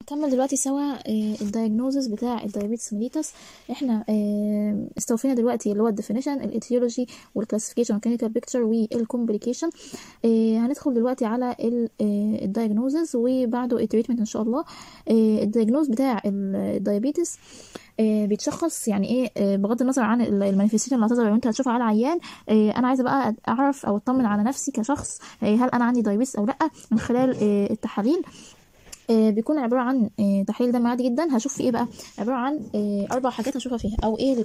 هنكمل دلوقتي سوا الدايجنوزس بتاع الدايابيتس ميليتس احنا آه، استوفينا دلوقتي اللي هو الديفينيشن الايتيولوجي والكلاسيفيكيشن والكلينيكال بيكتشر والكومبليكيشن هندخل دلوقتي على الدايجنوزس وبعده التريتمنت ان شاء الله الدايجنوز بتاع الدايابيتس آه، بيتشخص يعني ايه آه، بغض النظر عن المانيفستيشن اللي هتظهر وانت هتشوفها على عيان آه، انا عايزه بقى اعرف او اطمن على نفسي كشخص هل انا عندي دايابيتس او لا من خلال التحاليل آه بيكون عباره عن آه تحليل دم عادي جدا هشوف فيه ايه بقى عباره عن آه اربع حاجات هشوفها فيها او ايه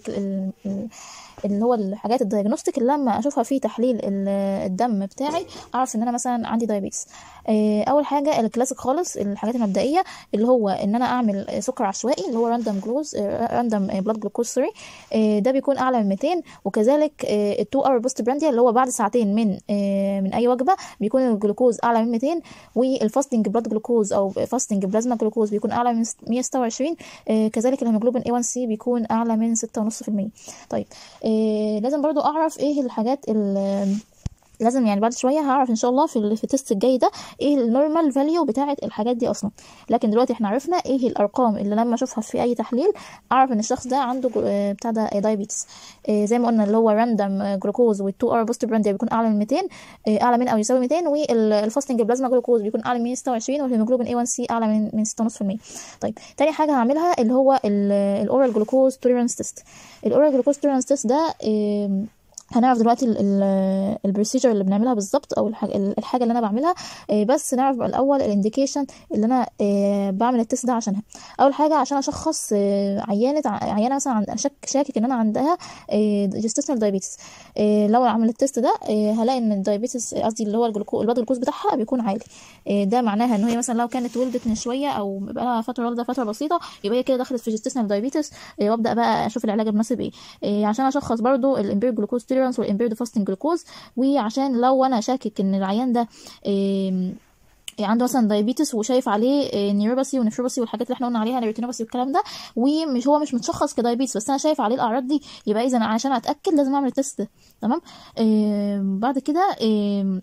اللي هو الحاجات الدايجنوستيك اللي لما اشوفها في تحليل الدم بتاعي اعرف ان انا مثلا عندي دايابيتس اول حاجه الكلاسيك خالص الحاجات المبدئيه اللي هو ان انا اعمل سكر عشوائي اللي هو راندوم جلوز راندوم بلاد جلوكوز سوري ده بيكون اعلى من 200 وكذلك ال 2 اور بوست برانديا اللي هو بعد ساعتين من من اي وجبه بيكون الجلوكوز اعلى من 200 والفاستنج بلاد جلوكوز او فاستنج بلازما جلوكوز بيكون اعلى من 126 كذلك الهيموجلوبين A1C بيكون اعلى من 6.5% طيب لازم برضو اعرف ايه الحاجات لازم يعني بعد شويه هعرف ان شاء الله في في التست الجاي ده ايه النورمال فاليو بتاعه الحاجات دي اصلا لكن دلوقتي احنا عرفنا ايه الارقام اللي لما اشوفها في اي تحليل اعرف ان الشخص ده عنده بتاع ده دايابيتس زي ما قلنا اللي هو راندوم جلوكوز وال2 اور بوست برانديا بيكون اعلى من 200 اعلى من او يساوي 200 والفاستنج بلازما جلوكوز بيكون اعلى من 26 والهيموجلوبين A1C اعلى من من 6.5% طيب تاني حاجه هعملها اللي هو الاورال جلوكوز توليرانس تيست الاورال جلوكوز توليرانس تيست ده هنعرف دلوقتي البروسيجر اللي بنعملها بالظبط او الحاجه اللي انا بعملها بس نعرف الاول الانديكيشن اللي انا بعمل التست ده عشانها اول حاجه عشان اشخص عيانه عيانه مثلا عند شك شاكك ان انا عندها جستيشنال دايابيتس لو عملت التست ده هلاقي ان الدايابيتس قصدي اللي هو الجلوكوز البلاد جلوكوز بتاعها بيكون عالي ده معناها ان هي مثلا لو كانت ولدت من شويه او بقى لها فتره والده فتره بسيطه يبقى هي كده دخلت في جستيشنال دايابيتس وابدا بقى اشوف العلاج المناسب ايه عشان اشخص برضو الامبير جلوكوز توليرانس والامبيرد فاستنج جلوكوز وعشان لو انا شاكك ان العيان ده إيه عنده مثلا دايابيتس وشايف عليه نيوروباثي ونفروباثي والحاجات اللي احنا قلنا عليها نيروتينوباثي والكلام ده ومش هو مش متشخص كدايابيتس بس انا شايف عليه الاعراض دي يبقى اذا عشان اتاكد لازم اعمل التست ده تمام إيه بعد كده إيه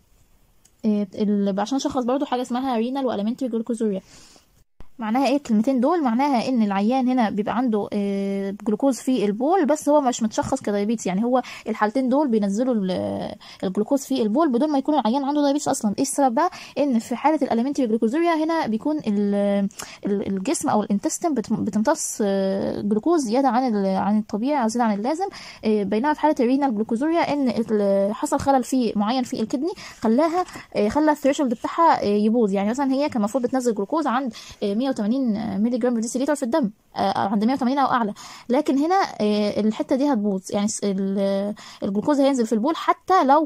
إيه عشان اشخص برضو حاجه اسمها رينال والمنتري جلوكوزوريا معناها ايه الكلمتين دول معناها ان العيان هنا بيبقى عنده آه جلوكوز في البول بس هو مش متشخص كدايابيتس يعني هو الحالتين دول بينزلوا الجلوكوز في البول بدون ما يكون العيان عنده دايابيتس اصلا ايه السبب بقى ان في حاله الاليمنتري جلوكوزوريا هنا بيكون الجسم او الانتستين بتمتص جلوكوز زياده عن عن الطبيعي او زياده عن اللازم آه بينما في حاله الرينال جلوكوزوريا ان حصل خلل في معين في الكدني خلاها آه خلى الثريشولد بتاعها يبوظ يعني مثلا هي كان المفروض بتنزل جلوكوز عند 180 مللي جرام بر لتر في الدم عند 180 او اعلى لكن هنا الحته دي هتبوظ يعني الجلوكوز هينزل في البول حتى لو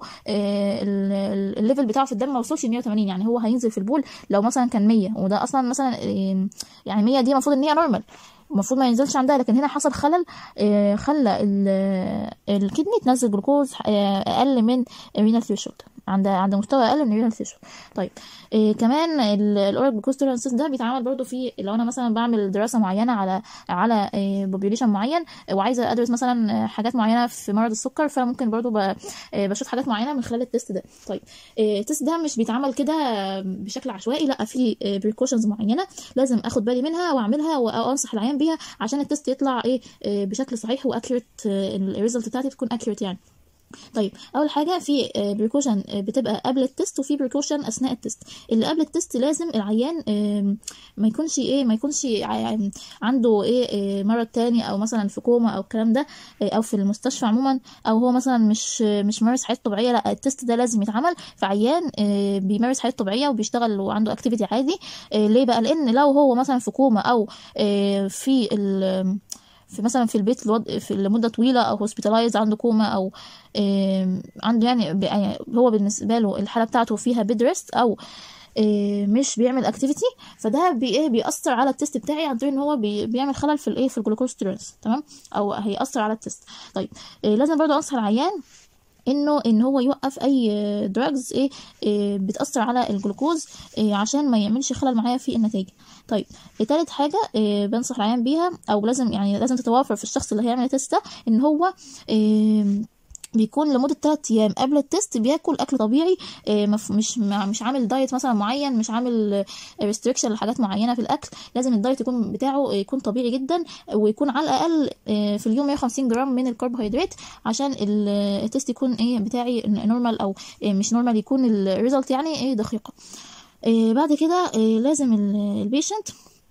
الليفل بتاعه في الدم ما وصلش ل 180 يعني هو هينزل في البول لو مثلا كان 100 وده اصلا مثلا يعني 100 دي المفروض ان هي نورمال المفروض ما ينزلش عندها لكن هنا حصل خلل خلى الكدني تنزل جلوكوز اقل من الرينال ثريشولد عند عند مستوى اقل من الرينال ثريشولد طيب إيه كمان الاورال جلوكوز توليرانس ده بيتعمل برضو في لو انا مثلا بعمل دراسه معينه على على إيه بوبيوليشن معين وعايزه ادرس مثلا حاجات معينه في مرض السكر فممكن برضو إيه بشوف حاجات معينه من خلال التست ده طيب إيه التست ده مش بيتعمل كده بشكل عشوائي لا في بريكوشنز معينه لازم اخد بالي منها واعملها وانصح العيان بيها عشان التست يطلع ايه بشكل صحيح واكيوريت الريزلت بتاعتي تكون اكيوريت يعني طيب اول حاجه في بريكوشن بتبقى قبل التست وفي بريكوشن اثناء التست اللي قبل التست لازم العيان ما يكونش ايه ما يكونش عنده ايه مرض تاني او مثلا في كوما او الكلام ده او في المستشفى عموما او هو مثلا مش مش مارس حياته طبيعيه لا التست ده لازم يتعمل في عيان بيمارس حياته طبيعيه وبيشتغل وعنده اكتيفيتي عادي ليه بقى لان لو هو مثلا في كوما او في في مثلا في البيت في لمده طويله او هوسبيتالايز عنده كوما او عنده يعني هو بالنسبه له الحاله بتاعته فيها بيد ريست او مش بيعمل اكتيفيتي فده بي ايه بيأثر على التست بتاعي عن طريق ان هو بي بيعمل خلل في الايه في الجلوكوز توليرانس تمام او هيأثر على التست طيب إيه لازم برضو انصح العيان انه ان هو يوقف اي دراجز ايه, إيه بتاثر على الجلوكوز إيه عشان ما يعملش خلل معايا في النتائج طيب إيه تالت حاجه إيه بنصح العيان بيها او لازم يعني لازم تتوافر في الشخص اللي هيعمل التست ده ان هو إيه بيكون لمده 3 ايام قبل التست بياكل اكل طبيعي آه، مف- مش مع- مش عامل دايت مثلا معين مش عامل ريستريكشن لحاجات معينه في الاكل لازم الدايت يكون بتاعه يكون طبيعي جدا ويكون على الاقل آه، في اليوم 150 جرام من الكربوهيدرات عشان ال- التست يكون ايه بتاعي نورمال او آه، مش نورمال يكون الريزلت يعني ايه دقيقه آه، بعد كده آه، لازم البيشنت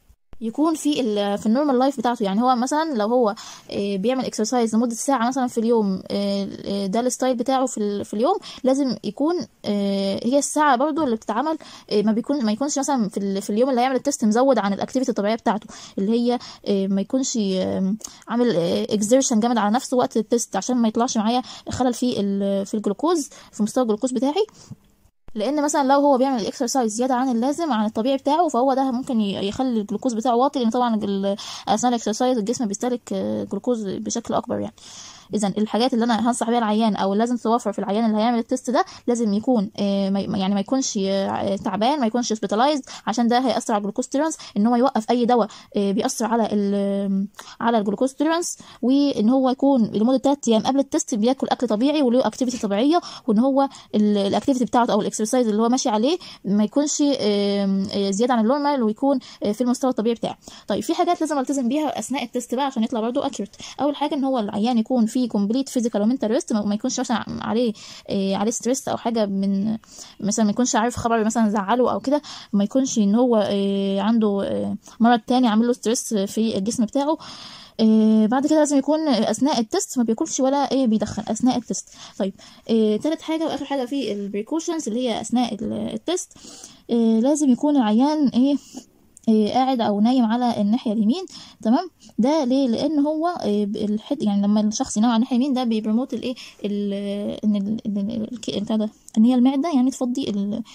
يكون في ال في النورمال لايف بتاعته يعني هو مثلا لو هو آه، بيعمل اكسرسايز لمده ساعه مثلا في اليوم آه، آه، ده الستايل بتاعه في ال- في اليوم لازم يكون آه، هي الساعه برضو اللي بتتعمل آه، ما بيكون ما يكونش مثلا في ال- في اليوم اللي هيعمل التست مزود عن الاكتيفيتي الطبيعيه بتاعته اللي هي آه، ما يكونش آه، عامل اكزيرشن جامد على نفسه وقت التست عشان ما يطلعش معايا خلل في ال- في الجلوكوز في مستوى الجلوكوز بتاعي لان مثلا لو هو بيعمل الاكسرسايز زياده عن اللازم عن الطبيعي بتاعه فهو ده ممكن ي- يخلي الجلوكوز بتاعه واطي لان طبعا ال- اثناء الاكسرسايز الجسم بيستهلك آه، جلوكوز بشكل اكبر يعني اذا الحاجات اللي انا هنصح بيها العيان او اللي لازم توفر في العيان اللي هيعمل التست ده لازم يكون آه، ما- يعني ما يكونش آه، تعبان ما يكونش هوسبيتالايزد عشان ده هياثر على الجلوكوز توليرانس ان هو يوقف اي دواء آه، بيأثر على ال- على الجلوكوز توليرانس وان هو يكون لمده 3 ايام قبل التست بياكل اكل طبيعي وله اكتيفيتي طبيعيه وان هو الاكتيفيتي بتاعته او الاكسرسايز اللي هو ماشي عليه ما يكونش آم، آه، زياده عن النورمال ويكون آه، في المستوى الطبيعي بتاعه طيب في حاجات لازم التزم بيها اثناء التست بقى عشان يطلع برضو اكيوريت اول حاجه ان هو العيان يكون فيه كومبليت فيزيكال ومنتال ريست ما يكونش مثلا عليه آه، عليه ستريس او حاجه من مثلا ما يكونش عارف خبر مثلا زعله او كده ما يكونش ان هو آه، عنده آه، مرض تاني عامل له ستريس في الجسم بتاعه آه بعد كده لازم يكون اثناء التست ما بياكلش ولا ايه بيدخن اثناء التست طيب آه تالت حاجه واخر حاجه في البريكوشنز اللي هي اثناء ال- التست آه لازم يكون العيان ايه إيه قاعد او نايم على الناحيه اليمين تمام ده ليه لان هو إيه ب- الحد يعني لما الشخص ينام على الناحيه اليمين ده بيبرموت الايه ال- ان ال- ان ال- الك- بتاع ده ان هي المعده يعني تفضي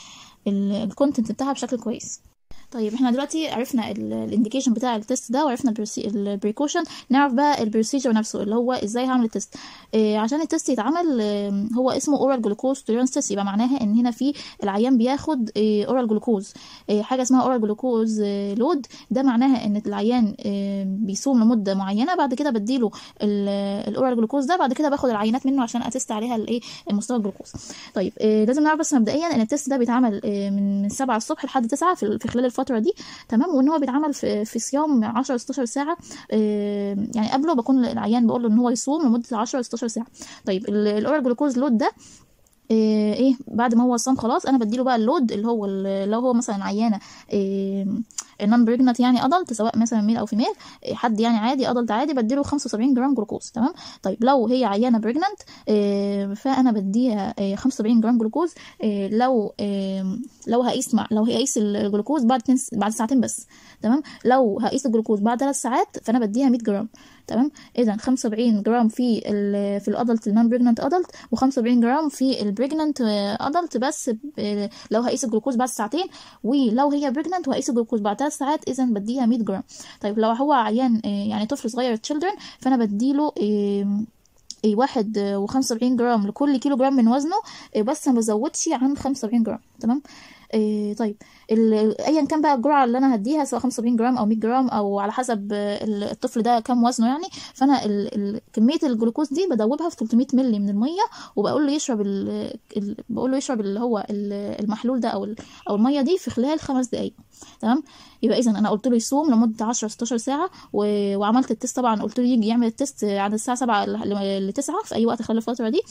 الكونتنت بتاعها بشكل كويس طيب احنا دلوقتي عرفنا الانديكيشن بتاع التست ده وعرفنا البريكوشن نعرف بقى البروسيجر نفسه اللي هو ازاي هعمل التست إيه عشان التست يتعمل إيه هو اسمه اورال جلوكوز توليرانس تيست يبقى معناها ان هنا في العيان بياخد إيه اورال جلوكوز إيه حاجه اسمها اورال جلوكوز إيه لود ده معناها ان العيان إيه بيصوم لمده معينه بعد كده بديله ال- الاورال جلوكوز ده بعد كده باخد العينات منه عشان اتست عليها الايه المستوى الجلوكوز طيب إيه لازم نعرف بس مبدئيا ان التست ده بيتعمل إيه من من 7 الصبح لحد 9 في في خلال الفتره دي تمام وان هو بيتعمل في في صيام 10 16 ساعه إيه يعني قبله بكون العيان بقول له ان هو يصوم لمده 10 16 ساعه طيب ال- الاورال جلوكوز لود ده إيه, ايه بعد ما هو صام خلاص انا بديله بقى اللود اللي هو ال- لو هو مثلا عيانه إيه نون بريجنت يعني ادلت سواء مثلا ميل او فيميل إيه حد يعني عادي ادلت عادي بديله 75 جرام جلوكوز تمام طيب لو هي عيانه بريجنت إيه فانا بديها إيه 75 جرام جلوكوز إيه لو إيه لو هقيس مع لو هقيس الجلوكوز بعد اتنين س- بعد ساعتين بس تمام لو هقيس الجلوكوز بعد ثلاث ساعات فانا بديها 100 جرام تمام اذا 75 جرام في ال في الادلت النون بريجننت ادلت و75 جرام في البريجننت ادلت بس ب- لو هقيس الجلوكوز بعد ساعتين ولو هي بريجننت وهقيس الجلوكوز بعد ثلاث ساعات اذا بديها 100 جرام طيب لو هو عيان آه، يعني طفل صغير تشيلدرن فانا بديله آه، إيه واحد آه، وخمسة وسبعين جرام لكل كيلو جرام من وزنه إيه بس ما بزودش عن خمسة وسبعين جرام تمام إيه طيب ال- ايا كان بقى الجرعه اللي انا هديها سواء 75 جرام او 100 جرام او على حسب آه، ال- الطفل ده كام وزنه يعني فانا ال ال كميه الجلوكوز دي بدوبها في 300 مللي من الميه وبقول له يشرب ال ال بقول له يشرب اللي هو ال- المحلول ده او ال- او الميه دي في خلال خمس دقائق تمام يبقى اذا انا قلت له يصوم لمده 10 16 ساعه و... وعملت التست طبعا قلت له يجي يعمل التست عند الساعه 7 ل 9 في اي وقت خلال الفتره دي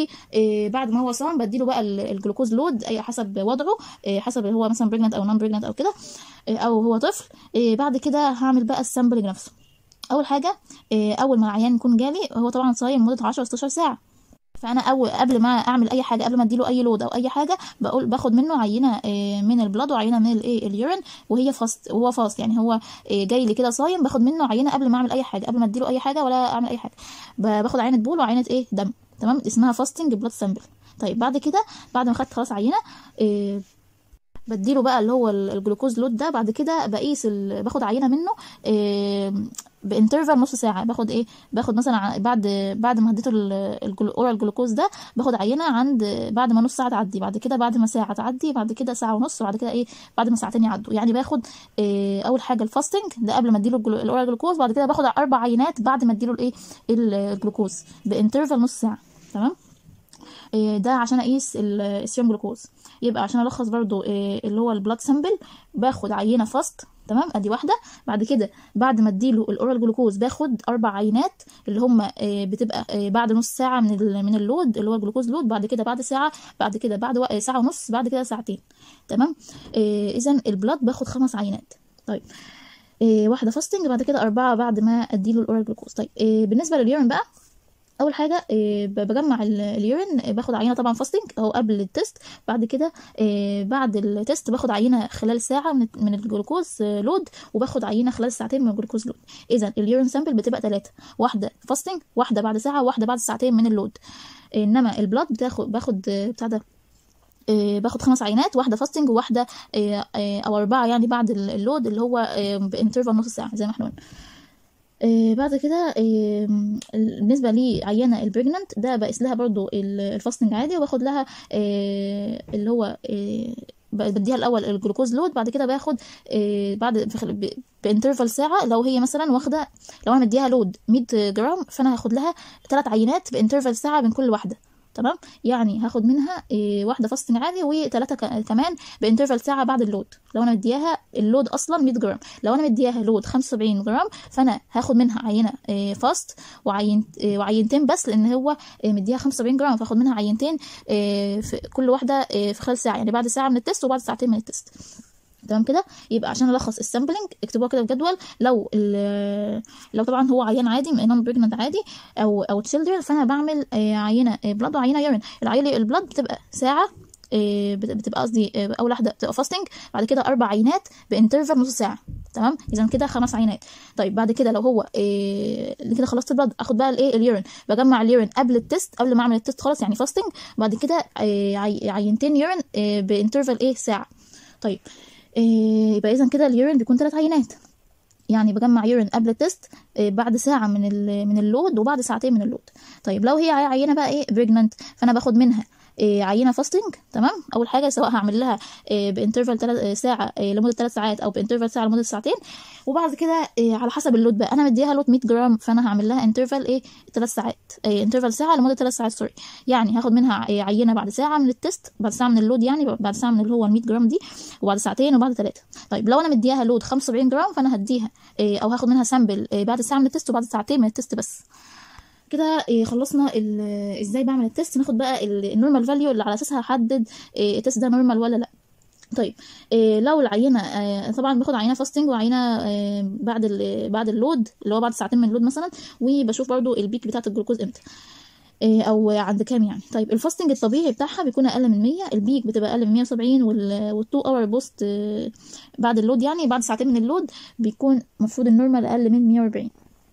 وبعد ما هو صام بديله بقى ال- الجلوكوز لود اي حسب وضعه إيه، حسب هو مثلا بريجننت او نون بريجننت او كده إيه، او هو طفل إيه، بعد كده هعمل بقى السامبلنج نفسه اول حاجه إيه، اول ما العيان يكون جالي هو طبعا صايم لمده 10 16 ساعه فانا اول قبل ما اعمل اي حاجه قبل ما اديله اي لود او اي حاجه بقول باخد منه عينه آه، من البلاد وعينه من الايه اليورين وهي فاست وهو فاست يعني هو آه، جاي لي كده صايم باخد منه عينه قبل ما اعمل اي حاجه قبل ما اديله اي حاجه ولا اعمل اي حاجه ب- باخد عينه بول وعينه ايه دم تمام اسمها فاستنج بلاد سامبل طيب بعد كده بعد ما خدت خلاص عينه آه، بديله بقى اللي هو ال- الجلوكوز لود ده بعد كده بقيس ال... باخد عينه منه إيه بانترفال نص ساعه باخد ايه باخد مثلا ع- بعد بعد ما اديته الاورال جلوكوز ده باخد عينه عند بعد ما نص ساعه تعدي بعد كده بعد ما ساعه تعدي بعد كده ساعه ونص وبعد كده ايه بعد ما ساعتين يعدوا يعني باخد إيه اول حاجه الفاستنج ده قبل ما اديله الجلو- الاورال جلوكوز بعد كده باخد اربع عينات بعد ما اديله الايه ال- الجلوكوز بانترفال نص ساعه تمام إيه ده عشان اقيس ال- السيروم جلوكوز يبقى عشان الخص برضو إيه اللي هو البلاد سامبل باخد عينه فاست تمام ادي واحده بعد كده بعد ما اديله الاورال جلوكوز باخد اربع عينات اللي هم إيه بتبقى إيه بعد نص ساعه من ال- من اللود اللي هو الجلوكوز لود بعد كده بعد ساعه بعد كده بعد وق- ساعه ونص بعد كده ساعتين تمام إيه اذا البلاد باخد خمس عينات طيب إيه واحده فاستنج بعد كده اربعه بعد ما اديله الاورال جلوكوز طيب إيه بالنسبه لليورين بقى اول حاجه إيه ب- بجمع ال- اليورين إيه، باخد عينه طبعا فاستنج او قبل التست بعد كده إيه، بعد التست باخد عينه خلال ساعه من من الجلوكوز آه، لود وباخد عينه خلال ساعتين من الجلوكوز لود اذا اليورين سامبل بتبقى ثلاثه واحده فاستنج واحده بعد ساعه واحده بعد ساعتين من اللود انما البلاد بتاخد باخد آه، بتاع ده آه، باخد خمس عينات واحده فاستنج وواحده آه، آه، او اربعه يعني بعد ال- اللود اللي هو آه، بانترفال نص ساعه زي ما احنا قلنا آه، بعد كده آه، بالنسبة لعينة البريجننت ده بقيس لها برضو ال- الفاستنج عادي وباخد لها آه، اللي هو آه، ب- بديها الأول الجلوكوز لود بعد كده باخد آه، بعد في خل- ب- بانترفال ساعة لو هي مثلا واخدة لو أنا مديها لود 100 جرام فأنا هاخد لها ثلاث عينات بانترفال ساعة بين كل واحدة تمام يعني هاخد منها إيه واحده فاستنج عادي وثلاثه كمان بانترفال ساعه بعد اللود لو انا مدياها اللود اصلا 100 جرام لو انا مدياها لود 75 جرام فانا هاخد منها عينه إيه فاست وعين إيه وعينتين بس لان هو إيه مديها 75 جرام فاخد منها عينتين إيه في كل واحده إيه في خلال ساعه يعني بعد ساعه من التست وبعد ساعتين من التست تمام كده يبقى عشان الخص السامبلنج اكتبوها كده في جدول لو ال- لو طبعا هو عيان عادي نون بريجننت عادي او او تشيلدرن فانا بعمل آه، عينه بلاد وعينه يورين العينه البلاد بتبقى ساعه آه، بت- بتبقى قصدي آه، اول واحده بتبقى فاستنج بعد كده اربع عينات بانترفال نص ساعه تمام اذا كده خمس عينات طيب بعد كده لو هو إيه كده خلصت البلاد اخد بقى الايه اليورين بجمع اليورين قبل التست قبل ما اعمل التست خالص يعني فاستنج بعد كده إيه عي- عينتين يورين إيه بانترفال ايه ساعه طيب إيه يبقى اذا كده اليورين بيكون ثلاث عينات يعني بجمع يورين قبل التست إيه بعد ساعه من ال من اللود وبعد ساعتين من اللود طيب لو هي عينه بقى ايه بريجننت فانا باخد منها إيه عينه فاستنج تمام اول حاجه سواء هعمل لها إيه بانترفال تلات ساعه إيه لمده ثلاث ساعات او بانترفال ساعه لمده ساعتين وبعد كده إيه على حسب اللود بقى انا مديها لود 100 جرام فانا هعمل لها انترفال ايه ثلاث ساعات إيه انترفال ساعه لمده ثلاث ساعات سوري يعني هاخد منها إيه عينه بعد ساعه من التست بعد ساعه من اللود يعني بعد ساعه من اللي هو ال 100 جرام دي وبعد ساعتين وبعد ثلاثه طيب لو انا مديها لود 75 جرام فانا هديها إيه او هاخد منها سامبل إيه بعد ساعه من التست وبعد ساعتين من التست بس كده إيه خلصنا ال- ازاي بعمل التست ناخد بقى ال- النورمال فاليو اللي على اساسها هحدد إيه التست ده نورمال ولا لا طيب إيه لو العينه آه طبعا باخد عينه فاستنج وعينه آه بعد ال- بعد اللود اللي هو بعد ساعتين من اللود مثلا وبشوف برضو البيك بتاعه الجلوكوز امتى إيه او عند كام يعني طيب الفاستنج الطبيعي بتاعها بيكون اقل من 100 البيك بتبقى اقل من 170 وال والتو اور بوست آه، بعد اللود يعني بعد ساعتين من اللود بيكون المفروض النورمال اقل من 140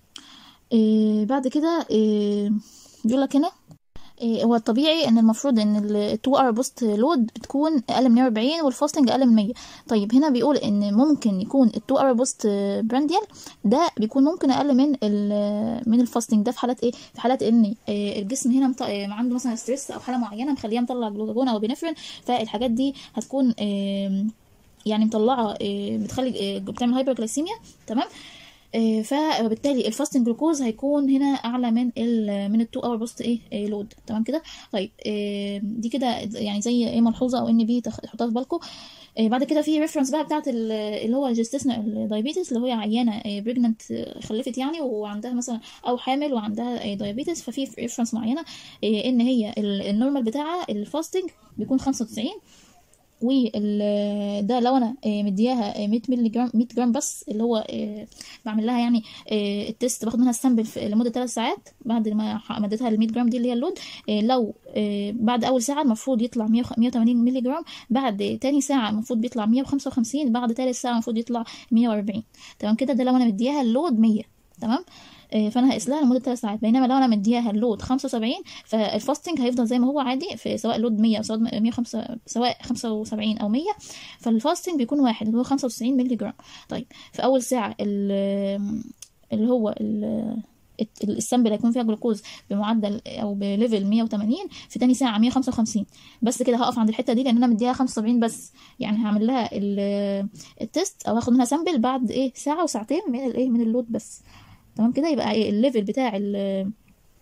إيه بعد كده إيه بيقول لك هنا إيه هو الطبيعي ان المفروض ان التو اور بوست لود بتكون اقل من 140 والفاستنج اقل من 100 طيب هنا بيقول ان ممكن يكون التو اور بوست برانديال ده بيكون ممكن اقل من ال من الفاستنج ده في حالات ايه في حالات ان إيه الجسم هنا مط... إيه عنده مثلا ستريس او حاله معينه مخليه مطلع جلوكاجون او بنفرين فالحاجات دي هتكون إيه يعني مطلعه إيه بتخلي إيه بتعمل هايبرجلايسيميا تمام إيه، فبالتالي الفاستنج جلوكوز هيكون هنا اعلى من ال من التو اور بوست ايه إيه، لود تمام كده طيب إيه، دي كده يعني زي ايه ملحوظه او ان بي تحطها في بالكم إيه، بعد كده في ريفرنس بقى بتاعت ال- اللي هو الجستيشنال دايابيتس اللي هو عيانه بريجننت خلفت يعني وعندها مثلا او حامل وعندها دايابيتس ففي ريفرنس معينه إيه، ان هي ال- النورمال بتاعها الفاستنج بيكون 95 وال ده لو انا آه، مدياها آه، 100 مللي جرام 100 جرام بس اللي هو آه، بعمل لها يعني آه، التست باخد منها السامبل في- لمده 3 ساعات بعد ما ح- مديتها ال 100 جرام دي اللي هي اللود آه، لو آه، بعد اول ساعه المفروض يطلع 100 180 مللي جرام بعد تاني ساعه المفروض بيطلع 155 بعد تالت ساعه المفروض يطلع 140 تمام كده ده لو انا مدياها اللود 100 تمام آه، فانا هقيس لها لمده 3 ساعات بينما لو انا مدياها اللود 75 فالفاستنج هيفضل زي ما هو عادي في سواء لود 100 او سواء 105 سواء 75 او 100 فالفاستنج بيكون واحد اللي هو 95 مللي جرام طيب في اول ساعه ال- اللي هو ال- الت- السامبل هيكون فيها جلوكوز بمعدل او بليفل 180 في تاني ساعه 155 بس كده هقف عند الحته دي لان انا مديها 75 بس يعني هعمل لها ال- التست او هاخد منها سامبل بعد ايه ساعه وساعتين من الايه من اللود بس تمام كده يبقى إيه الليفل بتاع ال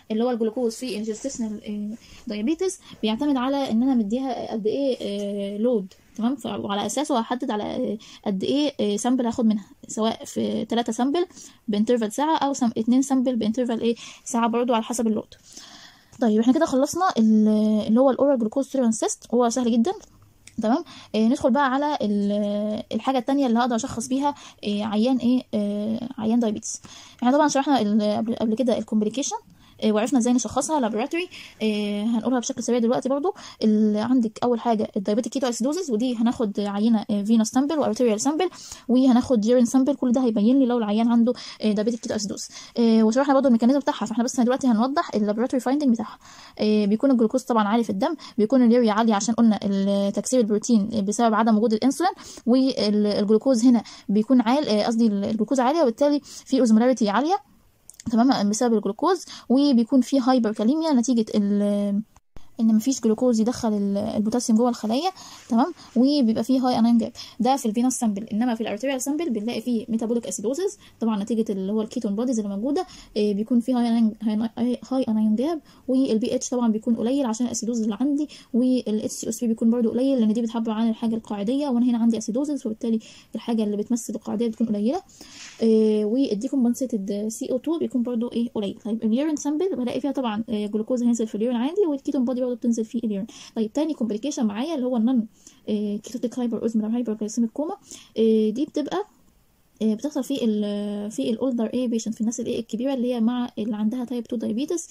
اللي هو الجلوكوز في الجستيشنال دايابيتس بيعتمد على ان انا مديها قد ايه لود تمام ف- وعلى اساسه هحدد على آه، قد ايه سامبل هاخد منها سواء في 3 سامبل بانترفال ساعه او 2 سامبل بانترفال ايه ساعه برضو على حسب اللود طيب احنا كده خلصنا ال- اللي هو الاورال جلوكوز توليرانس تيست هو سهل جدا تمام آه ندخل بقى على ال- الحاجه التانية اللي هقدر اشخص بيها آه عيان ايه آه عيان دايابيتس احنا طبعا شرحنا ال- قبل قبل كده الكومبليكيشن آه، وعرفنا ازاي نشخصها لابوراتوري آه هنقولها بشكل سريع دلوقتي برضو ال- عندك اول حاجه الدايابيتيك كيتو اسيدوزيس ودي هناخد عينه فينوس سامبل وارتيريال سامبل وهناخد يورين سامبل كل ده هيبين لي لو العيان عنده دايابيتيك كيتو اسيدوز آه وشرحنا برضو الميكانيزم بتاعها فاحنا بس دلوقتي هنوضح اللابوراتوري فايندنج بتاعها آه بيكون الجلوكوز طبعا عالي في الدم بيكون اليوريا عاليه عشان قلنا ال- تكسير البروتين بسبب عدم وجود الانسولين والجلوكوز هنا بيكون عال آه، قصدي الجلوكوز عاليه وبالتالي في اوزمولاريتي عاليه تمام بسبب الجلوكوز وبيكون في هايبركاليميا نتيجه ال ان مفيش جلوكوز يدخل ال- البوتاسيوم جوه الخليه تمام وبيبقى فيه هاي اناين جاب ده في الفينوس سامبل انما في الارتيريال سامبل بنلاقي فيه ميتابوليك اسيدوزز طبعا نتيجه اللي هو الكيتون بوديز اللي موجوده آه، بيكون فيه هاي اناين هاي اناين جاب والبي اتش طبعا بيكون قليل عشان الاسيدوز اللي عندي والاتش سي او 3 بيكون برضو قليل لان دي بتعبر عن الحاجه القاعديه وانا هنا عندي اسيدوزز فبالتالي الحاجه اللي بتمثل القاعديه بتكون قليله آه، والديكومبنسيتد سي او 2 بيكون برضو ايه قليل طيب اليورين سامبل بلاقي فيها طبعا آه، جلوكوز هينزل في اليورين عادي والكيتون بودي برضو بتنزل في اليورين طيب تاني كومبليكيشن معايا اللي هو النون كيتوتيك هايبر اوزمولار هايبر جلايسيميك كوما دي بتبقى آه، بتحصل في ال في الاولدر اي بيشنت في الناس الايه الكبيره اللي هي مع اللي عندها تايب 2 دايابيتس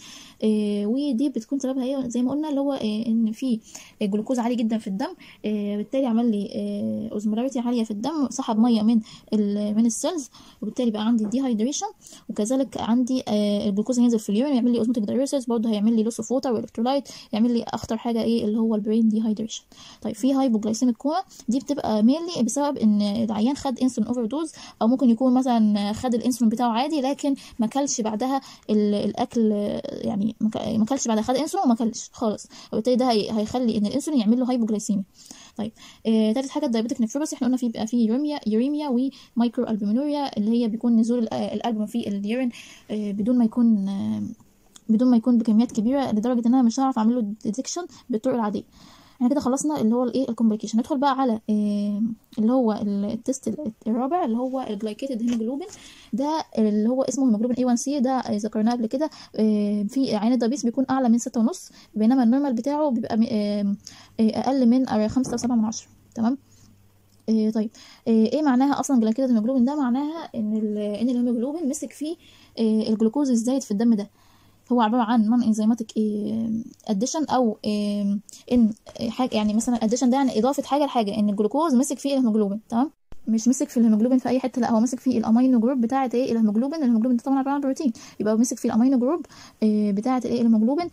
ودي بتكون سببها هي زي ما قلنا اللي هو آه، ان في جلوكوز عالي جدا في الدم آه، بالتالي عمل لي اوزمولاريتي عاليه في الدم سحب ميه من ال- من السيلز وبالتالي بقى عندي ديهايدريشن وكذلك عندي آه، الجلوكوز هينزل في اليورين يعمل لي اوزموتيك دايوريسيس برضه هيعمل لي لوس اوف ووتر والكترولايت يعمل لي اخطر حاجه ايه اللي هو البرين ديهايدريشن طيب في هايبوجلايسيميك كوما دي بتبقى مينلي بسبب ان العيان خد انسولين اوفر دوز او ممكن يكون مثلا خد الانسولين بتاعه عادي لكن ما كلش بعدها ال- الاكل يعني ما ك- ما كلش بعدها خد انسولين وما كلش خالص وبالتالي ده هي- هيخلي ان الانسولين يعمل له هايبوجلايسيميا طيب آه، تالت حاجه الدايابيتك نيفروباثي احنا قلنا في بيبقى فيه يوريميا يوريميا ومايكرو البومينوريا اللي هي بيكون نزول ال- الالبوم في اليورين آه، بدون ما يكون آه، بدون ما يكون بكميات كبيره لدرجه ان انا مش هعرف اعمل له ديتكشن بالطرق العاديه احنا كده خلصنا اللي هو الايه الكومبليكيشن ندخل بقى على آه، اللي هو التست الرابع اللي هو الجلايكيتد هيموجلوبين ده اللي هو اسمه هيموجلوبين A1C ده ذكرناه قبل كده آه، في عين الدبيس بيكون اعلى من ستة ونص بينما النورمال بتاعه بيبقى م- آه، آه، اقل من خمسة وسبعة من عشرة تمام إيه طيب إيه إيه معناها اصلا جلايكيتد هيموجلوبين ده معناها ان ال- ان الهيموجلوبين مسك فيه إيه الجلوكوز الزايد في الدم ده هو عباره عن نون انزيماتيك اديشن او إيه ان حاجه يعني مثلا اديشن ده يعني اضافه حاجه لحاجه ان الجلوكوز مسك فيه الهيموجلوبين تمام مش مسك في الهيموجلوبين في اي حته لا هو مسك في الامينو جروب بتاعه ايه الهيموجلوبين الهيموجلوبين ده طبعا عباره عن بروتين يبقى هو مسك في الامينو جروب إيه بتاعه ايه الهيموجلوبين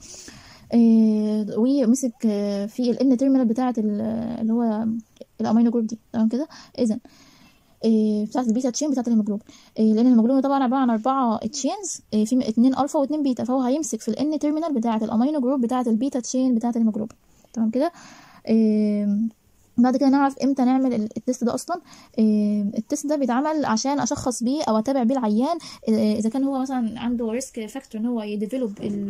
إيه ومسك آه، في الان تيرمينال بتاعه ال- اللي هو الامينو جروب دي تمام كده اذا إيه بتاعه البيتا تشين بتاعه الهيموجلوبين إيه لان الهيموجلوبين طبعا عباره عن اربعه تشينز إيه في اتنين الفا واتنين بيتا فهو هيمسك في الان تيرمينال بتاعه الامينو جروب بتاعه البيتا تشين بتاعه الهيموجلوبين تمام كده إيه بعد كده نعرف امتى نعمل ال- التست ده اصلا إيه التست ده بيتعمل عشان اشخص بيه او اتابع بيه العيان إيه اذا كان هو مثلا عنده ريسك فاكتور ان هو يديفلوب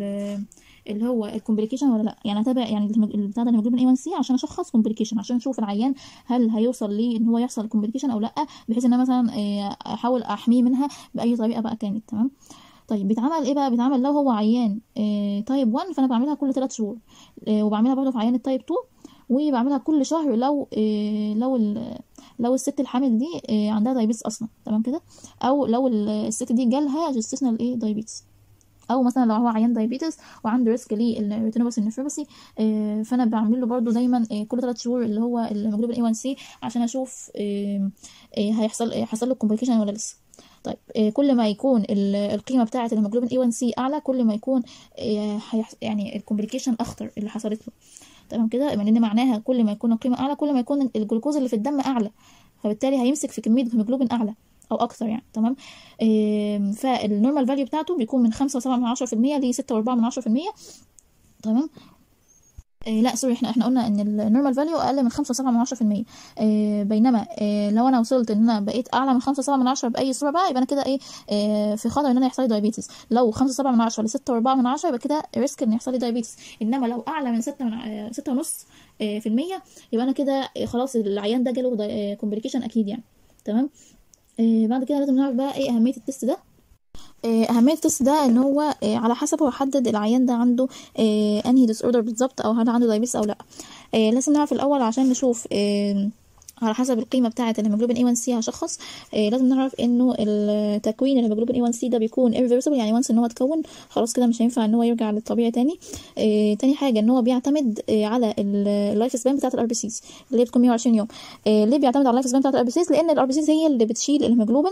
اللي هو الكومبليكيشن ولا لا يعني اتابع يعني الهيمو- بتاع ده الهيموجلوبين اي 1 سي عشان اشخص كومبليكيشن عشان اشوف العيان هل هيوصل ليه ان هو يحصل كومبليكيشن او لا بحيث ان انا مثلا إيه، احاول احميه منها باي طريقه بقى كانت تمام طيب بيتعمل ايه بقى بيتعمل لو هو عيان إيه تايب 1 فانا بعملها كل 3 شهور إيه وبعملها برضه في عيان التايب 2 وبعملها كل شهر لو إيه لو ال- لو الست الحامل دي إيه عندها دايبيتس اصلا تمام كده او لو ال- الست دي جالها جستيشنال ايه دايبيتس او مثلا لو هو عيان دايبيتس وعنده ريسك للريتينوباثي النفروباثي آه، فانا بعمل له برده دايما آه، كل 3 شهور اللي هو الهيموجلوبين اي 1 سي عشان اشوف آه، آه، هيحصل آه، حصل له كومبليكيشن ولا لسه طيب آه، كل ما يكون ال- القيمه بتاعه الهيموجلوبين اي 1 سي اعلى كل ما يكون آه، هيحص- يعني الكومبليكيشن اخطر اللي حصلت له تمام كده لان معناها كل ما يكون القيمه اعلى كل ما يكون الجلوكوز اللي في الدم اعلى فبالتالي هيمسك في كميه هيموجلوبين اعلى او اكتر يعني تمام آم، فالنورمال فاليو بتاعته بيكون من 5.7 من 10% ل 6.4 من 10% تمام إيه لا سوري احنا احنا قلنا ان النورمال فاليو اقل من 5 7 من 10% إيه بينما إيه لو انا وصلت ان انا بقيت اعلى من 5 7 من 10 باي صوره بقى يبقى انا كده ايه, إيه في خطر ان انا يحصل لي دايابيتس لو 5 7 من 10 ل 6 و4 من 10 يبقى كده ريسك ان يحصل لي دايابيتس انما لو اعلى من 6 من 6 ونص إيه في المية يبقى انا كده إيه خلاص العيان ده جاله كومبليكيشن اكيد يعني تمام إيه بعد كده لازم نعرف بقى ايه اهميه التست ده اهميه التست ده ان هو على حسب هو حدد العيان ده عنده انهي ديس اوردر بالظبط او هل عنده دايبيتس او لا لازم نعرف الاول عشان نشوف على حسب القيمه بتاعه الهيموجلوبين A1C هشخص آه لازم نعرف انه التكوين الهيموجلوبين A1C ده بيكون irreversible يعني وانس ان هو اتكون خلاص كده مش هينفع ان هو يرجع للطبيعي تاني آه تاني حاجه ان هو بيعتمد آه على اللايف سبان بتاعه الار بي سيز اللي هي بتكون 120 يوم آه ليه بيعتمد على اللايف سبان بتاعه الار بي سيز لان الار بي سيز هي اللي بتشيل الهيموجلوبين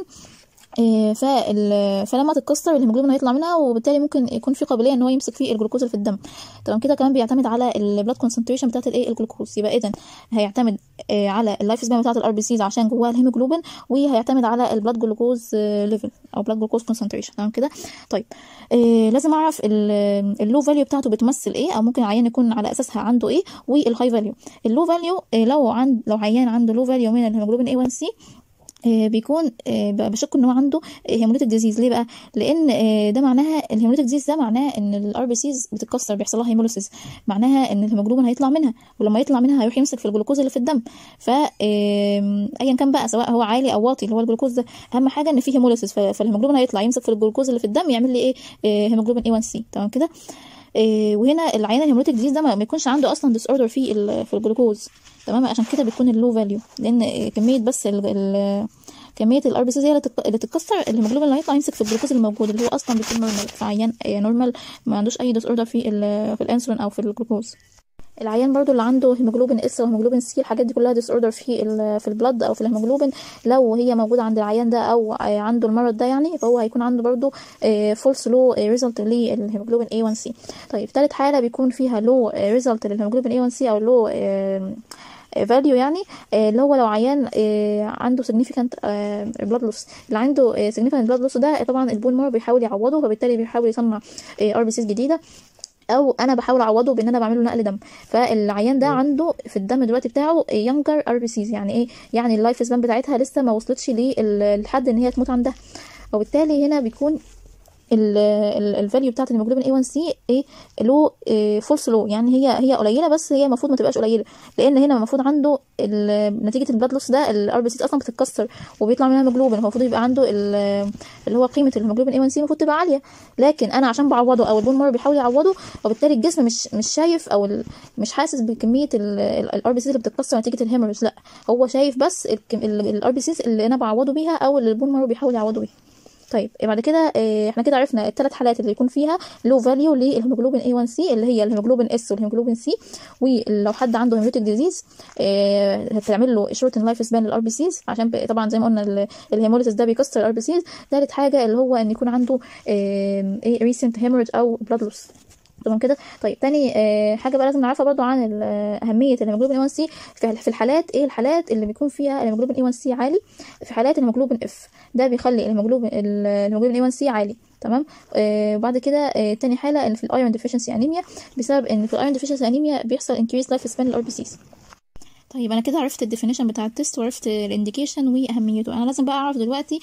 فلما تتكسر الهيموجلوبين هيطلع منها وبالتالي ممكن يكون في قابليه ان هو يمسك فيه الجلوكوز اللي في الدم تمام كده كمان بيعتمد على البلاد كونسنتريشن بتاعه الايه الجلوكوز يبقى اذا هيعتمد على اللايف سبان بتاعه الار بي سيز عشان جواها الهيموجلوبين وهيعتمد على البلاد جلوكوز ليفل او بلاد جلوكوز كونسنتريشن تمام كده طيب آه لازم اعرف اللو فاليو بتاعته بتمثل ايه او ممكن عيان يكون على اساسها عنده ايه والهاي فاليو اللو فاليو آه لو عند لو عيان عنده لو فاليو من الهيموجلوبين A1C بيكون بشك ان هو عنده هيموليتيك ديزيز ليه بقى لان ده معناها الهيموليتيك ديزيز ده معناه ان الار بي سيز بتتكسر بيحصل لها هيموليسيس معناها ان الهيموجلوبين هيطلع منها ولما يطلع منها هيروح يمسك في الجلوكوز اللي في الدم ف ايا كان بقى سواء هو عالي او واطي اللي هو الجلوكوز ده اهم حاجه ان في هيموليسيس فالهيموجلوبين هيطلع يمسك في الجلوكوز اللي في الدم يعمل لي ايه هيموجلوبين A1C تمام كده إيه وهنا العيان الهيموليتيك ديزيز ده ما يكونش عنده اصلا ديس اوردر في في الجلوكوز تمام عشان كده بيكون اللو فاليو لان كميه بس ال ال كميه الار بي سي هي اللي تتكسر الهيموجلوبين اللي هيطلع يمسك في الجلوكوز الموجود اللي هو اصلا بيكون نورمال في عيان نورمال ما عندوش اي ديس اوردر في في الانسولين او في الجلوكوز العيان برضو اللي عنده هيموجلوبين اس وهيموجلوبين سي الحاجات دي كلها ديس اوردر في في البلد او في الهيموجلوبين لو هي موجوده عند العيان ده او عنده المرض ده يعني فهو هيكون عنده برضو فولس لو ريزلت للهيموجلوبين A1C طيب ثالث حاله بيكون فيها لو ريزلت للهيموجلوبين A1C او لو فاليو يعني اللي هو لو عيان عنده significant blood loss اللي عنده significant blood loss ده طبعا البون مارو بيحاول يعوضه فبالتالي بيحاول يصنع ار بي سيز جديده او انا بحاول اعوضه بان انا بعمل له نقل دم فالعيان ده عنده في الدم دلوقتي بتاعه يونجر ار بي سيز يعني ايه يعني اللايف سبان بتاعتها لسه ما وصلتش للحد ان هي تموت عندها وبالتالي هنا بيكون الفاليو بتاعت الهيموجلوبين A1C ايه لو إيه فولس لو يعني هي هي قليله بس هي المفروض ما تبقاش قليله لان هنا المفروض عنده نتيجه البلاد لوس ده الار بي سي اصلا بتتكسر وبيطلع منها هيموجلوبين المفروض يبقى عنده اللي هو قيمه الهيموجلوبين A1C المفروض تبقى عاليه لكن انا عشان بعوضه او البون مارو بيحاول يعوضه وبالتالي الجسم مش مش شايف او مش حاسس بكميه الار بي سي اللي بتتكسر نتيجه الهيموريج لا هو شايف بس الار بي سي اللي انا بعوضه بيها او اللي البون مارو بيحاول يعوضه بيها طيب بعد كده اه احنا كده عرفنا الثلاث حالات اللي يكون فيها لو فاليو للهيموجلوبين A1C اللي هي الهيموجلوبين S والهيموجلوبين C ولو حد عنده هيموتيك ديزيز اه هتعمل له شورتن لايف سبان للار بي سيز عشان طبعا زي ما قلنا الهيموليسيس ده بيكسر الار بي سيز ثالث حاجه اللي هو ان يكون عنده اه ايه ريسنت هيموريج او بلاد لوس تمام كده طيب تاني آه حاجه بقى لازم نعرفها برضو عن اهميه الهيموجلوبين A1C في الحالات ايه الحالات اللي بيكون فيها الهيموجلوبين A1C عالي في حالات الهيموجلوبين F ده بيخلي الهيموجلوبين الهيموجلوبين A1C عالي تمام آه بعد كده آه تاني حاله اللي في الايرون ديفيشنسي انيميا بسبب ان في الايرون ديفيشنسي انيميا بيحصل انكريز لايف سبان للار بي سيز طيب انا كده عرفت الديفينيشن بتاع التست وعرفت الانديكيشن واهميته انا لازم بقى اعرف دلوقتي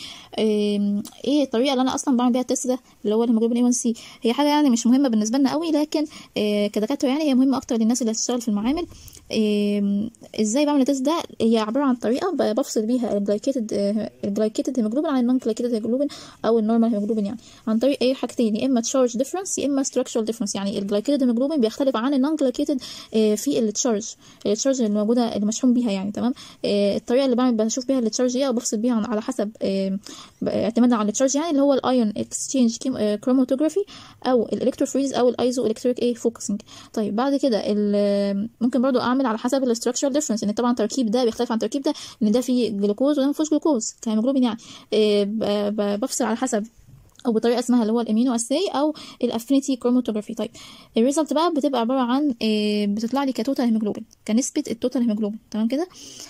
ايه الطريقه اللي انا اصلا بعمل بيها التست ده اللي هو الهيموجلوبين A1C هي حاجه يعني مش مهمه بالنسبه لنا قوي لكن إيه كدكاتره يعني هي مهمه اكتر للناس اللي هتشتغل في المعامل إيه ازاي بعمل التست ده هي عباره عن طريقه بفصل بيها الجلايكيتد الجلايكيتد هيموجلوبين عن النون جلايكيتد هيموجلوبين او النورمال هيموجلوبين يعني عن طريق ايه حاجتين يا اما تشارج ديفرنس يا اما ستراكشرال ديفرنس يعني الجلايكيتد هيموجلوبين بيختلف عن النون جلايكيتد إيه في التشارج التشارج اللي موجوده اللي مشحون بيها يعني تمام آه الطريقه اللي بعمل بشوف بيها التشارج ايه وبفصل بيها على حسب آه اعتمادا على التشارج يعني اللي هو الايون اكسشينج كروماتوجرافي او الالكتروفريز او الايزو الكتريك ايه فوكسنج طيب بعد كده ممكن برضو اعمل على حسب الاستراكشر ديفرنس ان طبعا التركيب ده بيختلف عن التركيب ده ان ده فيه جلوكوز وده ما فيهوش جلوكوز كهيموجلوبين يعني آه بفصل على حسب او بطريقه اسمها اللي هو الامينو اساي او الافينيتي كروماتوجرافي طيب الريزلت بقى بتبقى عباره عن إيه بتطلع لي كتوتال هيموجلوبين كنسبه التوتال هيموجلوبين تمام كده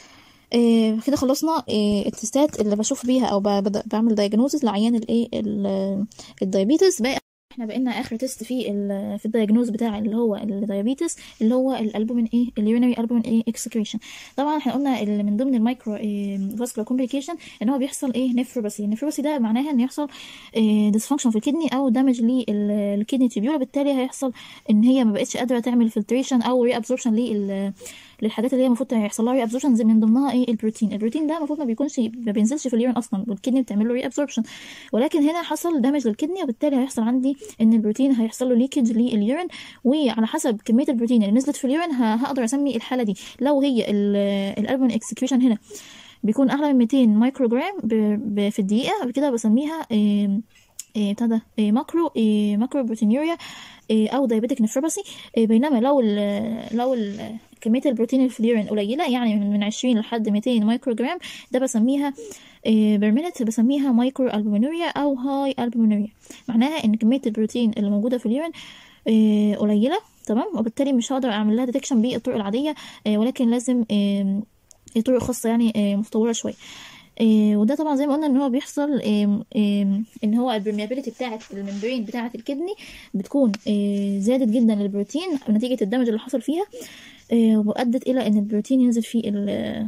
إيه كده خلصنا إيه التستات اللي بشوف بيها او بعمل دايجنوزس لعيان الايه الدايابيتس باقي احنا بقينا اخر تيست في ال في الدايجنوز بتاع اللي هو الدايابيتس اللي هو الالبومين ايه اليورينري البومين ايه اكسكريشن طبعا احنا قلنا اللي من ضمن المايكرو فاسكولار كومبليكيشن ان هو بيحصل ايه نفروباسي النفروباسي ده معناها ان يحصل ديسفانكشن في الكدني او دامج للكدني تيبيولا بالتالي هيحصل ان هي ما بقتش قادره تعمل فلتريشن او ري ابزوربشن لل للحاجات اللي هي المفروض يحصل لها ري ابزوربشن زي من ضمنها ايه البروتين البروتين ده المفروض ما بيكونش ما بينزلش في اليورين اصلا والكدني بتعمل له ري ابزوربشن ولكن هنا حصل دامج للكدني وبالتالي هيحصل عندي ان البروتين هيحصل له ليكج لليورين وعلى حسب كميه البروتين اللي نزلت في اليورين هقدر اسمي الحاله دي لو هي الالبومين اكسكريشن هنا بيكون اعلى من 200 مايكرو جرام في الدقيقه كده بسميها إيه إيه بتاع ده إيه ماكرو إيه ماكرو بروتينيوريا إيه او دايابيتك نفروباسي إيه بينما لو ال لو ال كميه البروتين اللي في اليورين قليله يعني من 20 لحد 200 مايكرو جرام ده بسميها إيه برمنت بسميها مايكرو البومينوريا او هاي البومينوريا معناها ان كميه البروتين اللي موجوده في اليورين إيه قليله تمام وبالتالي مش هقدر اعمل لها ديتكشن بالطرق العاديه إيه ولكن لازم إيه طرق خاصه يعني إيه متطوره شويه إيه وده طبعا زي ما قلنا ان هو بيحصل إيه إيه ان هو البرميابيليتي بتاعه الممبرين بتاعه الكدني بتكون إيه زادت جدا للبروتين نتيجه الدمج اللي حصل فيها إيه وادت الى ان البروتين ينزل في ال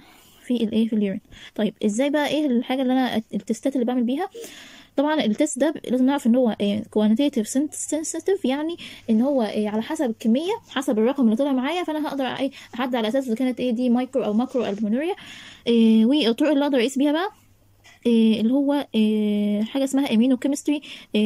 في الايه في اليورين طيب ازاي بقى ايه الحاجه اللي انا التستات اللي بعمل بيها طبعا التست ده لازم نعرف ان هو كوانتيتيف سنسيتيف يعني ان هو إيه على حسب الكميه حسب الرقم اللي طلع معايا فانا هقدر ايه احدد على اساس اذا كانت ايه دي مايكرو او ماكرو البومينوريا إيه والطرق اللي اقدر اقيس بيها بقى إيه اللي هو إيه حاجه اسمها امينو كيمستري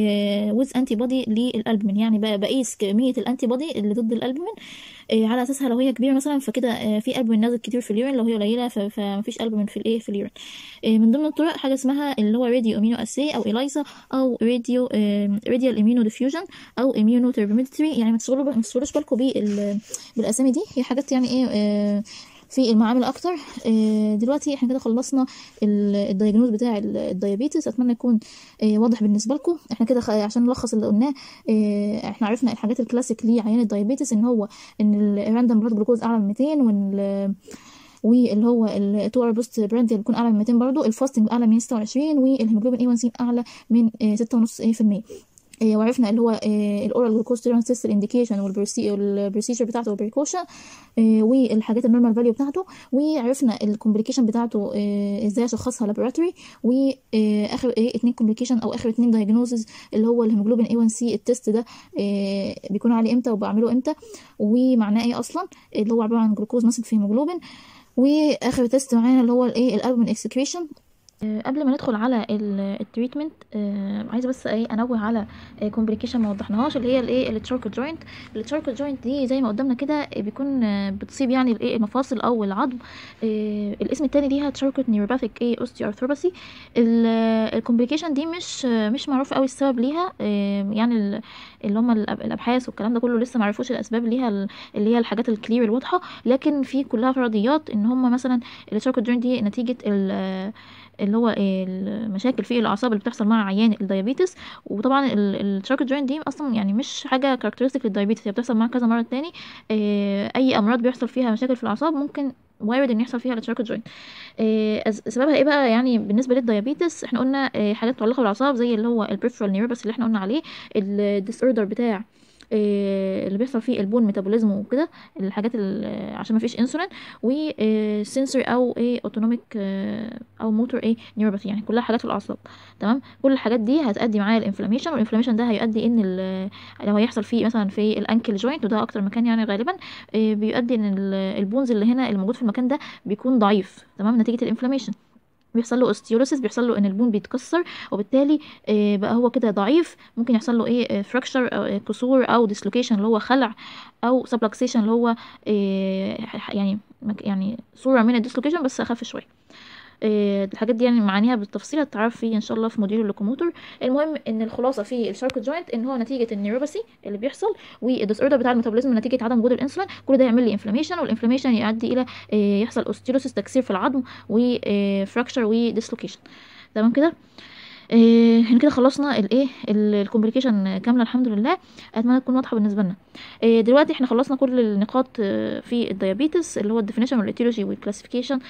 ويز انتي بودي للالبومين يعني بقى بقيس كميه الانتي بودي اللي ضد الالبومين إيه على اساسها لو هي كبيره مثلا فكده إيه في البومين نازل كتير في اليورين لو هي قليله فمفيش البومين في الايه في اليورين إيه من ضمن الطرق حاجه اسمها اللي هو راديو امينو اسي او الايزا او راديو إيه راديال امينو ديفيوجن او اميونو تربومتري يعني ما تشغلوا ما تشغلوش بالكم بالاسامي دي هي حاجات يعني ايه, إيه في المعامل اكتر دلوقتي احنا كده خلصنا الدايجنوز بتاع الدايابيتس اتمنى يكون واضح بالنسبه لكم احنا كده عشان نلخص اللي قلناه احنا عرفنا الحاجات الكلاسيك لعيان الدايابيتس ان هو ان الراندوم بلاد جلوكوز اعلى من 200 وان واللي هو التو ار بوست براند بيكون اعلى من 200 برضه الفاستنج اعلى من 26 والهيموجلوبين اي 1 سي اعلى من 6.5% وعرفنا اللي هو الاورال جلوكوز توليرانس تيست الانديكيشن والبروسيجر بتاعته والبريكوشن والحاجات النورمال فاليو بتاعته وعرفنا الكومبليكيشن بتاعته ازاي اشخصها لابوراتوري واخر ايه اتنين كومبليكيشن او اخر اتنين دايجنوزز اللي هو الهيموجلوبين اي 1 سي التيست ده بيكون عليه امتى وبعمله امتى ومعناه ايه اصلا اللي هو عباره عن جلوكوز ماسك في هيموجلوبين واخر تيست معانا اللي هو الايه الالبومين اكسكريشن قبل ما ندخل على التريتمنت عايزه بس ايه انوه على كومبليكيشن ما وضحناهاش اللي هي الايه التشاركل جوينت التشاركل جوينت دي زي ما قدامنا كده بيكون بتصيب يعني الايه المفاصل او العظم الاسم التاني ليها تشاركل نيوروباثيك ايه اوستيوارثروباثي الكومبليكيشن دي مش مش معروف قوي السبب ليها يعني اللي هم الابحاث والكلام ده كله لسه ما عرفوش الاسباب ليها اللي هي الحاجات الكلير الواضحه لكن في كلها فرضيات ان هم مثلا التشاركل جوينت دي نتيجه اللي هو المشاكل في الاعصاب اللي بتحصل مع عيان الدايابيتس وطبعا التراك جوينت دي اصلا يعني مش حاجه كاركترستيك للدايابيتس هي بتحصل معاها كذا مره تاني اي امراض بيحصل فيها مشاكل في الاعصاب ممكن وارد ان يحصل فيها التراك جوينت سببها ايه بقى يعني بالنسبه للدايابيتس احنا قلنا حاجات متعلقه بالاعصاب زي اللي هو البريفرال نيوروباثي اللي احنا قلنا عليه الديس اوردر بتاع اللي بيحصل فيه البون ميتابوليزم وكده الحاجات عشان ما فيش انسولين وسنسور او ايه اوتونوميك او موتور ايه نيوروباثي يعني كلها حاجات في الاعصاب تمام كل الحاجات دي هتؤدي معايا الانفلاميشن والانفلاميشن ده هيؤدي ان لو هيحصل فيه مثلا في الانكل جوينت وده اكتر مكان يعني غالبا بيؤدي ان البونز اللي هنا اللي موجود في المكان ده بيكون ضعيف تمام نتيجه الانفلاميشن بيحصل له اوستيولوسيس بيحصل له ان البون بيتكسر وبالتالي بقى هو كده ضعيف ممكن يحصل له ايه فراكشر او كسور او ديسلوكيشن اللي هو خلع او سبلكسيشن اللي هو يعني يعني صوره من الديسلوكيشن بس اخف شويه الحاجات دي يعني معانيها بالتفصيل هتعرف فيه ان شاء الله في موديول اللوكوموتور المهم ان الخلاصه في الشارك جوينت ان هو نتيجه النيوروباثي اللي بيحصل والديس اوردر بتاع الميتابوليزم نتيجه عدم وجود الانسولين كل ده يعمل لي انفلاميشن والانفلاميشن يؤدي الى يحصل اوستيولوسيس تكسير في العظم وفراكشر وديسلوكيشن تمام كده إيه احنا كده خلصنا الايه الكومبليكيشن كامله الحمد لله اتمنى تكون واضحه بالنسبه لنا إيه دلوقتي احنا خلصنا كل النقاط آه، في الديابيتس اللي هو الديفينيشن والاتيولوجي والكلاسيفيكيشن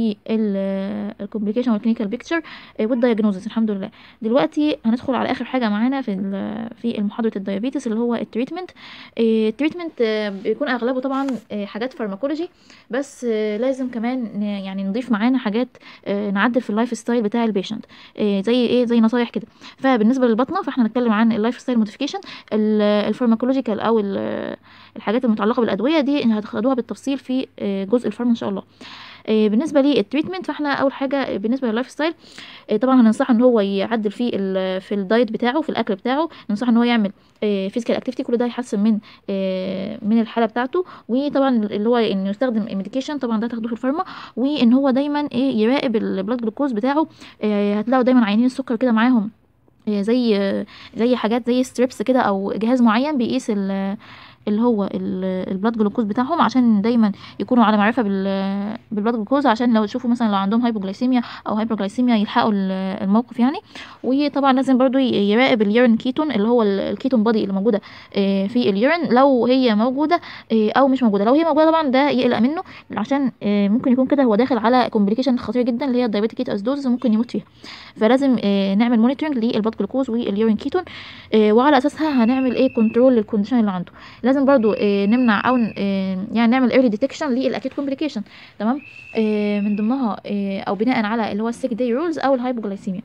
والكومبليكيشن والكلينيكال بيكتشر والدايجنوزس الحمد لله دلوقتي هندخل على اخر حاجه معانا في ال- في المحاضره الديابيتس اللي هو التريتمنت إيه التريتمنت آه، بيكون اغلبه طبعا آه، حاجات فارماكولوجي بس آه، لازم كمان ن- يعني نضيف معانا حاجات آه، نعدل في اللايف ستايل بتاع البيشنت إيه زي ايه زي نصايح كده فبالنسبه للبطنه فاحنا هنتكلم عن اللايف ستايل موديفيكيشن الفارماكولوجيكال او ال- الحاجات المتعلقه بالادويه دي هتاخدوها بالتفصيل في آه، جزء الفارما ان شاء الله آه، بالنسبه للتريتمنت فاحنا اول حاجه بالنسبه لللايف ستايل آه، طبعا هننصح ان هو يعدل في ال- في الدايت بتاعه في الاكل بتاعه ننصح ان هو يعمل فيزيكال اكتيفيتي كل ده هيحسن من آه، من الحاله بتاعته وطبعا اللي هو انه يستخدم ميديكيشن طبعا ده تاخدوه في الفارما وان هو دايما ايه يراقب البلاد جلوكوز بتاعه آه، هتلاقوا دايما عينين السكر كده معاهم آه، زي آه، زي حاجات زي ستريبس كده او جهاز معين بيقيس ال- اللي هو البلاد جلوكوز بتاعهم عشان دايما يكونوا على معرفه بال بالبلاد جلوكوز عشان لو تشوفوا مثلا لو عندهم هايبوجلايسيميا او هايبرجلايسيميا يلحقوا ال- الموقف يعني وطبعا لازم برضو ي- يراقب اليورين كيتون اللي هو ال- الكيتون بادي اللي موجوده آه، في اليورين لو هي موجوده آه، او مش موجوده لو هي موجوده طبعا ده يقلق منه عشان آه، ممكن يكون كده هو داخل على كومبليكيشن خطير جدا اللي هي الدايابيتيك كيت اسدوز ممكن يموت فيها فلازم آه، نعمل مونيتورنج للبلاد جلوكوز واليورين كيتون آه، وعلى اساسها هنعمل ايه كنترول للكونديشن اللي عنده لازم برضو آه، نمنع او ن- آه، يعني نعمل ايرلي ديتكشن للاكيد كومبليكيشن تمام آه، من ضمنها آه، او بناء على اللي هو السيك داي رولز او الهايبوجلايسيميا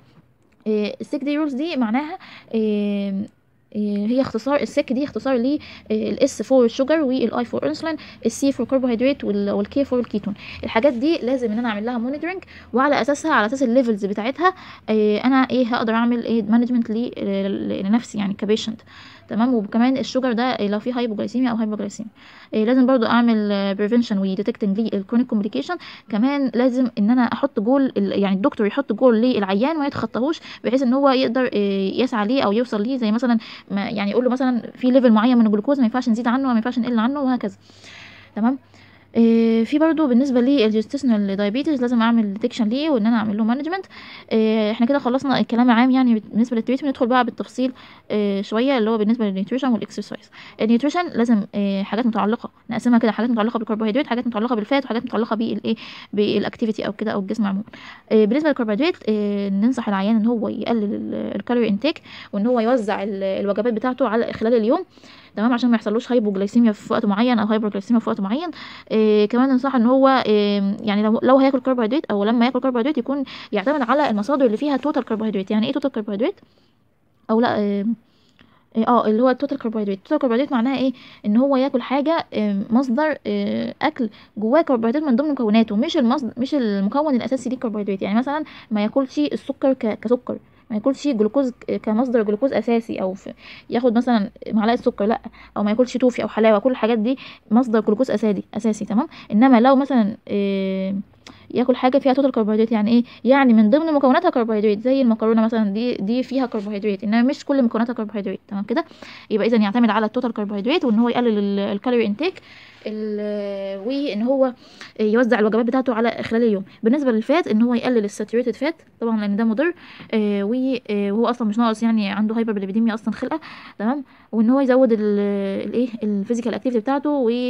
السيك داي رولز دي معناها آه، آه، هي اختصار السك دي اختصار ل الاس فور الشوجر والاي فور انسولين السي فور كربوهيدرات والكي فور الكيتون الحاجات دي لازم ان انا اعمل لها مونيتورنج وعلى اساسها على اساس الليفلز بتاعتها آه، انا ايه هقدر اعمل ايه مانجمنت لنفسي يعني كبيشنت تمام وكمان الشوجر ده لو في هايبوجلايسيميا او هايبوجلايسيميا إيه لازم برضو اعمل بريفنشن وديتكتنج للكرونيك كومبليكيشن كمان لازم ان انا احط جول ال- يعني الدكتور يحط جول للعيان ما يتخطاهوش بحيث ان هو يقدر إيه، يسعى ليه او يوصل ليه زي مثلا ما يعني يقول له مثلا في ليفل معين من الجلوكوز ما ينفعش نزيد عنه وما ينفعش نقل عنه وهكذا تمام إيه في برضو بالنسبه للجستيشنال دايابيتس لازم اعمل ديتكشن ليه وان انا اعمل له مانجمنت إيه احنا كده خلصنا الكلام العام يعني بالنسبه للتريتمنت ندخل بقى بالتفصيل إيه شويه اللي هو بالنسبه للنيوتريشن والاكسرسايز النيوتريشن لازم إيه حاجات متعلقه نقسمها كده حاجات متعلقه بالكربوهيدرات حاجات متعلقه بالفات وحاجات متعلقه بالايه بالاكتيفيتي او كده او الجسم عموما إيه بالنسبه للكربوهيدرات إيه ننصح العيان ان هو يقلل الكالوري انتيك وان هو يوزع ال- الوجبات بتاعته على خلال اليوم تمام عشان ما يحصلوش هايبوجلايسيميا في وقت معين او هايبرجلايسيميا في وقت معين إيه كمان ننصح ان هو إيه يعني لو لو هياكل كربوهيدرات او لما ياكل كربوهيدرات يكون يعتمد على المصادر اللي فيها توتال كربوهيدرات يعني ايه توتال كربوهيدرات او لا إيه إيه، اه اللي هو التوتال كربوهيدرات التوتال كربوهيدرات معناها ايه ان هو ياكل حاجه إيه، مصدر إيه، اكل جواه كربوهيدرات من ضمن مكوناته مش المصدر مش المكون الاساسي للكربوهيدرات يعني مثلا ما ياكلش السكر ك- كسكر ما ياكلش جلوكوز ك- كمصدر جلوكوز اساسي او في ياخد مثلا معلقه سكر لا او ما ياكلش توفي او حلاوه كل الحاجات دي مصدر جلوكوز اساسي اساسي تمام انما لو مثلا إيه ياكل حاجه فيها توتال كربوهيدرات يعني ايه يعني من ضمن مكوناتها كربوهيدرات زي المكرونه مثلا دي دي فيها كربوهيدرات انما مش كل مكوناتها كربوهيدرات تمام كده يبقى اذا يعتمد على التوتال كربوهيدرات وان هو يقلل ال- الكالوري انتيك ال- وان هو يوزع الوجبات بتاعته على خلال اليوم بالنسبه للفات ان هو يقلل الساتوريتد فات طبعا لان ده مضر آه، و- آه، وهو اصلا مش ناقص يعني عنده هايبر بليبيديميا اصلا خلقه تمام وان هو يزود ال- الايه الفيزيكال اكتيفيتي بتاعته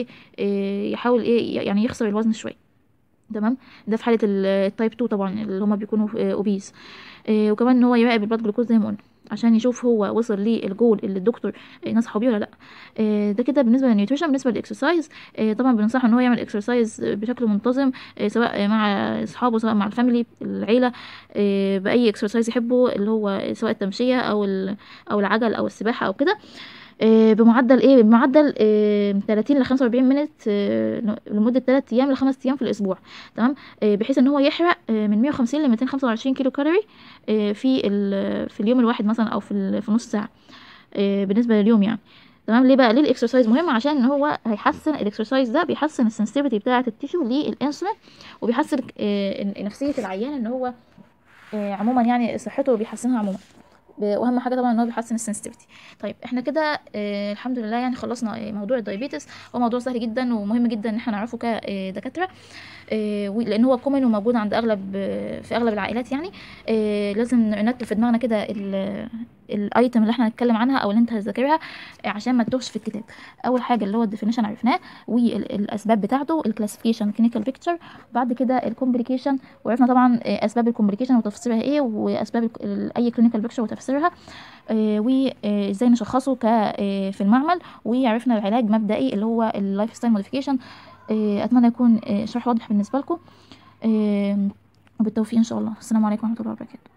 ويحاول ايه يعني يخسر الوزن شويه تمام ده في حاله ال- التايب 2 طبعا اللي هما بيكونوا اوبيز وكمان ان هو يراقب البلاد جلوكوز زي ما قلنا عشان يشوف هو وصل للجول اللي الدكتور آه، نصحه بيه ولا لا آه، ده كده بالنسبه للنيوتريشن بالنسبه للاكسرسايز آه، طبعا بننصحه ان هو يعمل اكسرسايز بشكل منتظم آه، سواء مع اصحابه سواء مع الفاميلي العيله آه، باي اكسرسايز يحبه اللي هو سواء التمشيه او ال- او العجل او السباحه او كده آه، بمعدل ايه بمعدل آه، 30 ل 45 مينت آه، لمده 3 ايام ل 5 ايام في الاسبوع تمام آه، بحيث ان هو يحرق آه، من 150 ل 225 كيلو كالوري آه، في ال- في اليوم الواحد مثلا او في ال- في نص ساعه آه، بالنسبه لليوم يعني تمام ليه بقى ليه الاكسرسايز مهم عشان ان هو هيحسن الاكسرسايز ده بيحسن السنسيتيفيتي بتاعه التيشو للانسولين وبيحسن آه، نفسيه العيان ان هو آه، عموما يعني صحته بيحسنها عموما ب- واهم حاجه طبعا ان هو بيحسن السنسيتيفيتي طيب احنا كده آه الحمد لله يعني خلصنا آه، موضوع الدايابيتس هو موضوع سهل جدا ومهم جدا ان احنا نعرفه كدكاتره آه، و- لان هو كومن وموجود عند اغلب آه، في اغلب العائلات يعني آه، لازم نرتب في دماغنا كده ال- الايتم اللي احنا هنتكلم عنها او اللي انت هتذاكرها آه، عشان ما تتوهش في الكتاب اول حاجه اللي هو الديفينيشن عرفناه والاسباب بتاعته الكلاسيفيكيشن كلينيكال بيكتشر بعد كده الكومبليكيشن وعرفنا طبعا آه، اسباب الكومبليكيشن وتفسيرها ايه واسباب ال- ال- اي كلينيكال بيكتشر وتفسيرها آه، وازاي نشخصه ك آه، في المعمل وعرفنا العلاج مبدئي اللي هو اللايف ستايل موديفيكيشن اتمنى يكون آه، شرح واضح بالنسبه لكم آه، وبالتوفيق ان شاء الله السلام عليكم ورحمه الله وبركاته